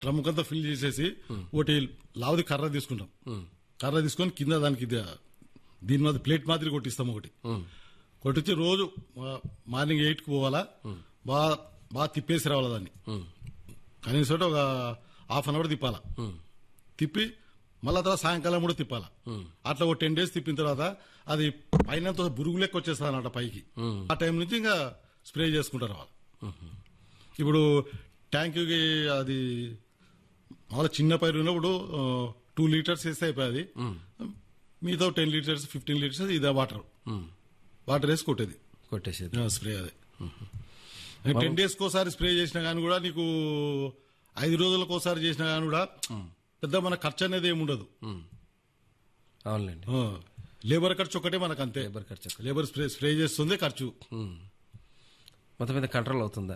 Drum కంతా fill చేసేసి ఒకటి లావుది కర్ర తీసుకుంటాం కర్ర తీసుకొని కింద దానికి ఇది, దీని మీద ప్లేట్ మాదిరి కొట్టిస్తాం ఒకటి కొట్టించి రోజు మా- మార్నింగ్ ఎయిట్ కి పోవాలా బాగా బాగా తిప్పేసి రావాలా దాన్ని కనీసం ఒక హాఫ్ అన్ అవర్ తిప్పాలా తిప్పి మళ్ళా తర్వాత సాయంకాలం కూడా తిప్పాలా అట్లా ఒక టెన్ డేస్ తిప్పిన తర్వాత అది పైన బురుగు లెక్క వచ్చేస్తుంది అన్నమాట పైకి ఆ టైం నుంచి ఇంకా స్ప్రే చేసుకుంటారు వాళ్ళు ఇప్పుడు ట్యాంక్కి అది మామూలు చిన్న పైరు ఉన్నప్పుడు టూ లీటర్స్ వేస్తే అయిపోయింది మిగతా టెన్ లీటర్స్ ఫిఫ్టీన్ లీటర్స్ ఇదే వాటర్ వాటర్ వేసి కొట్టేది కొట్టేసేది ఆ, స్ప్రే అదే టెన్ డేస్ కోసారి స్ప్రే చేసినా కానీ కూడా నీకు ఐదు రోజులకు ఒకసారి చేసినా కానీ కూడా పెద్ద మన ఖర్చు అనేది ఏమి ఉండదు అవునులేండి ఆ, లేబర్ ఖర్చు ఒకటే మనకు అంతే లేబర్ ఖర్చు ఒకటి. లేబర్ స్ప్రే స్ప్రే చేస్తుంది ఖర్చు ఉమ్. మొత్తం మీద కంట్రోల్ అవుతుందా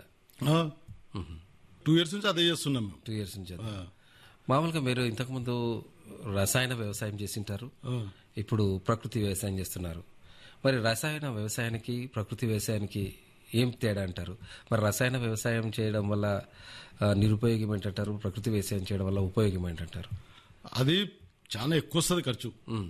టూ ఇయర్స్ నుంచి అదే చేస్తున్నాం మేము టూ ఇయర్స్ నుంచి అది. ఆ, మామూలుగా మీరు ఇంతకుముందు రసాయన వ్యవసాయం చేసింటారు ఆ. ఇప్పుడు ప్రకృతి వ్యవసాయం చేస్తున్నారు మరి రసాయన వ్యవసాయానికి ప్రకృతి వ్యవసాయానికి ఏం తేడా అంటారు మరి రసాయన వ్యవసాయం చేయడం వల్ల ఆ, నిరుపయోగం ఏంటంటారు ప్రకృతి వ్యవసాయం చేయడం వల్ల ఉపయోగం ఏంటంటారు అది చాలా ఎక్కువ వస్తుంది ఖర్చు ఉమ్.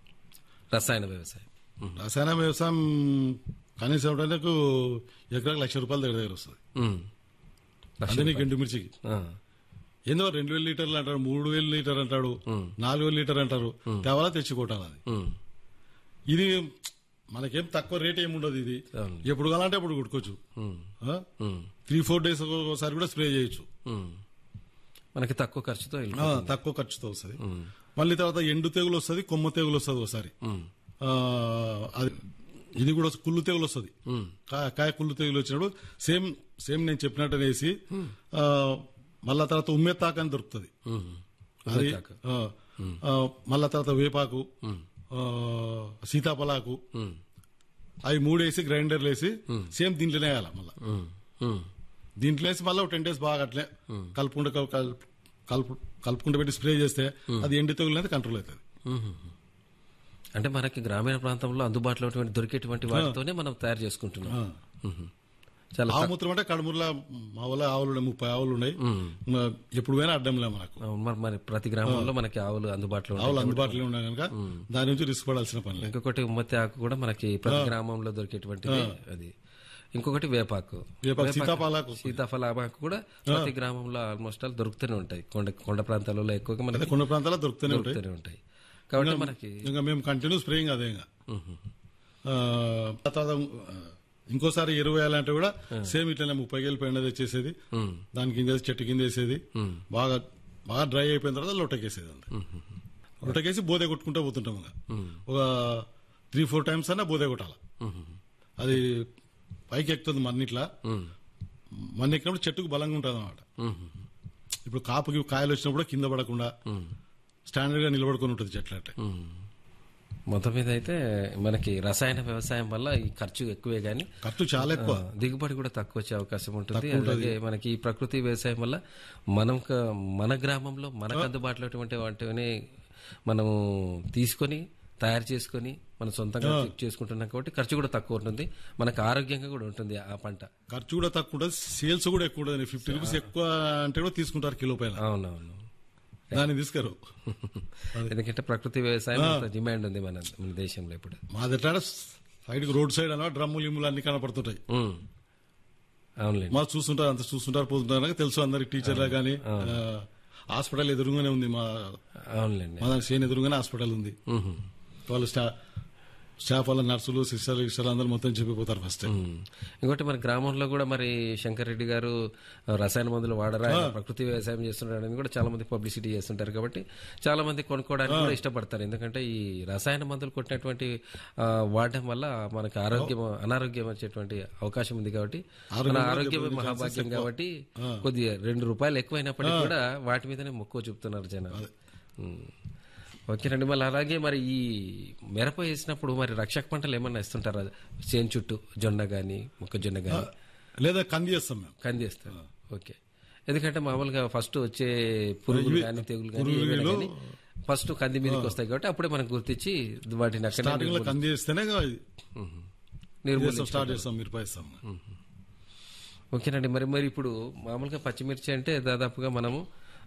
రసాయన వ్యవసాయం ఉమ్. రసాయన వ్యవసాయం కనీసం నాకు ఎకరాకు లక్ష రూపాయల దగ్గర దగ్గర వస్తుంది ఉమ్. అదే నీకు ఎండు మిర్చికి ఆ. ఏందో రెండు వేల లీటర్లు అంటాడు మూడు వేల లీటర్ అంటాడు నాలుగు వేల లీటర్ అంటారు తేవాలా తెచ్చుకోవటాలి అది ఉమ్. ఇది మనకేం తక్కువ రేట్ ఏమి ఉండదు ఇది అవును. ఎప్పుడు కావాలంటే అప్పుడు కొట్టుకోవచ్చు um. Um. Three four days ఒకసారి కూడా స్ప్రే చేయొచ్చు ఉమ్. మనకి తక్కువ ఖర్చుతో ఆ, వెళ్ళిపోతుంది. తక్కువ ఖర్చుతో వస్తుంది మళ్ళీ తర్వాత ఎండు తెగులు వస్తుంది కొమ్మ తెగులు వస్తుంది ఒకసారి ఉమ్. ఆ, అది ఇది కూడా వస్తుంది, కుళ్ళు తెగులు వస్తుంది ఉమ్. కా- కాయ కుళ్ళు తెగులు వచ్చినప్పుడు సేమ్ సేమ్ నేను చెప్పినట్టు వేసి ఆ, మళ్ళా తర్వాత ఉమ్మెత్తాకు అని దొరుకుతుంది ఉమ్. అది ఉమ్మెత్తాకు. ఆ, ఆ, మళ్ళా తర్వాత వేపాకు ఆ, సీతాఫలాకు ఉమ్. అవి మూడేసి గ్రైండర్లు వేసి సేమ్ దీంట్లోనే వేయాలి మళ్ళీ ఉమ్. ఉమ్. దీంట్లో వేసి మళ్ళీ టెన్ డేస్ బాగా అట్లే కలుపుకుంటూ కల్- కల్- కలుపు కలుపుకుంటూ పెట్టి స్ప్రే చేస్తే అది ఎండి తెగులు అనేది కంట్రోల్ అవుతుంది మ్మ్. అంటే మనకి గ్రామీణ ప్రాంతంలో అందుబాటులో ఉన్నటువంటి దొరికేటువంటి వాటితోనే మనం తయారు చేసుకుంటున్నాం మ్మ్. చాలా ఆవు మూత్రం అంటే కడుమూరులో మా వాళ్ళ ఆవులు ఉన్నాయి ముప్పై ఆవులు ఉన్నాయి మా ఎప్పుడు పోయినా అడ్డంలే మనకు అవును, మరి మరి ప్రతి గ్రామంలో మనకి ఆవులు అందుబాటులో ఉంటాయి ఆవులు అందుబాటులో ఉన్నాయి కనుక దాని నుంచి రిస్క్ పడాల్సిన పని లేదు ఇంకొకటి ఉమ్మత్తి ఆకు కూడా మనకి ప్రతి గ్రామంలో దొరికేటువంటిది అది ఇంకొకటి వేపాకు వేపాకు, సీతాఫలాకు. సీతాఫల ఆకు కూడా ప్రతి గ్రామంలో ఆల్మోస్ట్ ఆల్ దొరుకుతూనే ఉంటాయి కొండ కొండ ప్రాంతాలలో ఎక్కువగా అదే మనకి కొన్ని ప్రాంతాల్లో దొరుకుతూనే ఉంటాయి దొరుకుతూనే ఉంటాయి కాబట్టి మనకి ఇంకా మేము కంటిన్యూ స్ప్రేయింగ్ అదే ఇంకా ఆ, తర్వాత ఆ, ఇంకోసారి ఎరువు వేయాలంటే కూడా సేమ్ ఇట్లనే ముప్పై వేలు పైన తెచ్చేసేది మ్మ్. దాని కింద వేసి చెట్టు కింద వేసేది బాగా బాగా డ్రై అయిపోయిన తర్వాత లొట్టకేసేది అంతే లొట్టకేసి బోదే కొట్టుకుంటూ పోతుంటాం ఇంకా ఒక త్రీ ఫోర్ టైమ్స్ అన్నా బోదే కొట్టాలి అది పైకి ఎక్కుతుంది మన్నిట్లా మ్మ్. మన్ని ఎక్కినప్పుడు చెట్టుకు బలంగా ఉంటుంది అనమాట మ్మ్. ఇప్పుడు కాపుకి కాయలు వచ్చినప్పుడు కింద పడకుండా స్టాండర్డ్ గా నిలబడుకొని ఉంటుంది చెట్లు అంటే మ్మ్. మొత్తం మీద అయితే మనకి రసాయన వ్యవసాయం వల్ల ఈ ఖర్చు ఎక్కువే గానీ ఖర్చు చాలా ఎక్కువ ఆ, దిగుబడి కూడా తక్కువ వచ్చే అవకాశం ఉంటుంది అలాగే మనకి ఈ ప్రకృతి వ్యవసాయం వల్ల మనం క- మన గ్రామంలో మనకు అందుబాటులో ఉన్నటువంటి వాటిని మనము తీసుకొని తయారు చేసుకొని మనం సొంతంగా చేసుకుంటున్నాం కాబట్టి ఖర్చు కూడా తక్కువ ఉంటుంది మనకు ఆరోగ్యంగా కూడా ఉంటుంది ఆ పంట ఖర్చు కూడా తక్కువ ఉంటుంది సేల్స్ కూడా ఎక్కువ ఉంటుంది ఫిఫ్టీ రూపీస్ ఎక్కువ అంటే కూడా తీసుకుంటారు కిలో పైన అవునవును దాన్ని తీసుకురు ఎందుకంటే ప్రకృతి వ్యవసాయం అంత డిమాండ్ ఉంది మన మన దేశంలో ఇప్పుడు మాది ఎట్లా సైడ్ రోడ్ సైడ్ అన్న డ్రమ్ములు ఇమ్ములు అన్ని కనపడుతుంటాయి ఉమ్. అవునులేండి మా చూస్తుంటారు అంత చూస్తుంటారు పోతుంటారు కనుక తెలుసు అందరికి టీచర్లే కానీ హాస్పిటల్ ఎదురుగానే ఉంది మా అవునులేండి మా దాని చేను ఎదురుగానే హాస్పిటల్ ఉంది ఉహు. వాళ్ళు స్టా స్టాఫ్ వాళ్ళ నర్సులు సిస్టర్లు సిస్టర్లు అందరూ మొత్తం చెప్పిపోతారు ఫస్ట్ ఉమ్. ఇంకోటి మన గ్రామంలో కూడా మరి శంకర్ రెడ్డి గారు ఆ, రసాయన మందులు వాడరా ఆయన ప్రకృతి వ్యవసాయం చేస్తున్నాడని కూడా చాలా మంది పబ్లిసిటీ చేస్తుంటారు కాబట్టి చాలా మంది కొనుక్కోవడానికి కూడా ఇష్టపడతారు ఎందుకంటే ఈ రసాయన మందులు కొట్టినటువంటి ఆ, వాడడం వల్ల మనకి ఆరోగ్యం అనారోగ్యం వచ్చేటువంటి అవకాశం ఉంది కాబట్టి మన ఆరోగ్యమే మహాభాగ్యం కాబట్టి కొద్దిగా రెండు రూపాయలు ఎక్కువైనప్పటికీ కూడా వాటి మీదనే మొక్కువ చూపుతున్నారు జనాలు ఉమ్. ఓకేనండి మళ్ళీ అలాగే మరి ఈ మిరప వేసినప్పుడు మరి రక్షక పంటలు ఏమన్నా ఇస్తుంటారా చేను చుట్టూ జొన్న గాని మొక్కజొన్న గాని లేదా కంది చేస్తాం మేము కంది వేస్తారు ఓకే ఎందుకంటే మామూలుగా ఫస్ట్ వచ్చే పురుగులు కానీ తెగులు కానీ ఏవైనా కానీ ఫస్ట్ కంది మీదకి వస్తాయి కాబట్టి అప్పుడే మనం గుర్తించి వాటిని అక్కడ స్టార్టింగ్ లో కంది చేస్తేనే ఇది నిర్మూలి చేస్తాం, స్టార్ట్ చేస్తాం మిరప ఇస్తాం ఓకేనండి మరి మరి ఇప్పుడు మామూలుగా పచ్చిమిర్చి అంటే దాదాపుగా మనము